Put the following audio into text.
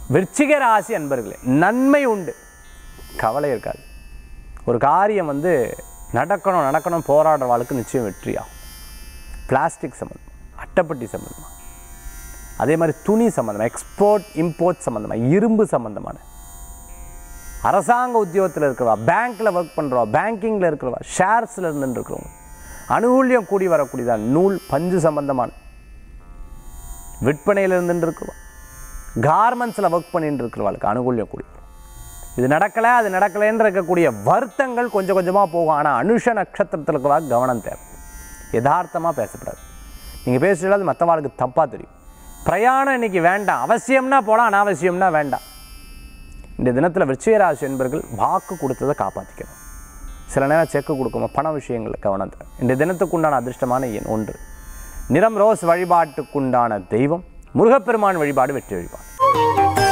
விருச்சிக ராசி அன்பர்களே நன்மை உண்டு கவலை இருக்காது ஒரு காரியம் வந்து நடக்கணும் நடக்கணும் போராடுறவாளுக்கு நிச்சயம் வெற்றியாகும் பிளாஸ்டிக் சம்மந்தம் அட்டைப்பட்டி சம்மந்தமாக அதே மாதிரி துணி சம்மந்தமாக எக்ஸ்போர்ட் இம்போர்ட் சம்மந்தமாக இரும்பு சம்மந்தமான அரசாங்க உத்தியோகத்தில் இருக்கிறவா பேங்க்கில் ஒர்க் பண்ணுறவா பேங்கிங்கில் இருக்கிறவா ஷேர்ஸில் இருந்துட்டு இருக்கிறவங்க அனுகூல்யம் கூடி வரக்கூடியதான் நூல் பஞ்சு சம்பந்தமான விற்பனையில் இருந்துட்டு இருக்கிறவா கார்மெண்ட்ஸில் ஒர்க் பண்ணிட்டு இருக்கிறவாளுக்கு அனுகூல்யம் கூடி வரும். இது நடக்கலை அது நடக்கலைன்னு இருக்கக்கூடிய வருத்தங்கள் கொஞ்சம் கொஞ்சமாக போகும் ஆனால் அனுஷ நட்சத்திரத்தில் இருக்கிறவா கவனம் தேவை யதார்த்தமாக பேசப்படாது நீங்கள் பேசுகிறது அது மற்றவாளுக்கு தப்பாக தெரியும் பிரயாணம் இன்னைக்கு வேண்டாம் அவசியம்னா போகலாம் அனாவசியம்னா வேண்டாம் இந்த தினத்தில் விருச்சிகராசி என்பர்கள் வாக்கு கொடுத்ததை காப்பாற்றிக்கணும் சில நேரம் செக்கு கொடுக்கும்போது பண விஷயங்களில் கவனம் தேவை இந்த தினத்துக்குண்டான அதிர்ஷ்டமான எண் ஒன்று நிறம் ரோஸ் வழிபாட்டுக்குண்டான தெய்வம் முருகப்பெருமான் வழிபாடு வெற்றி வழிபாடு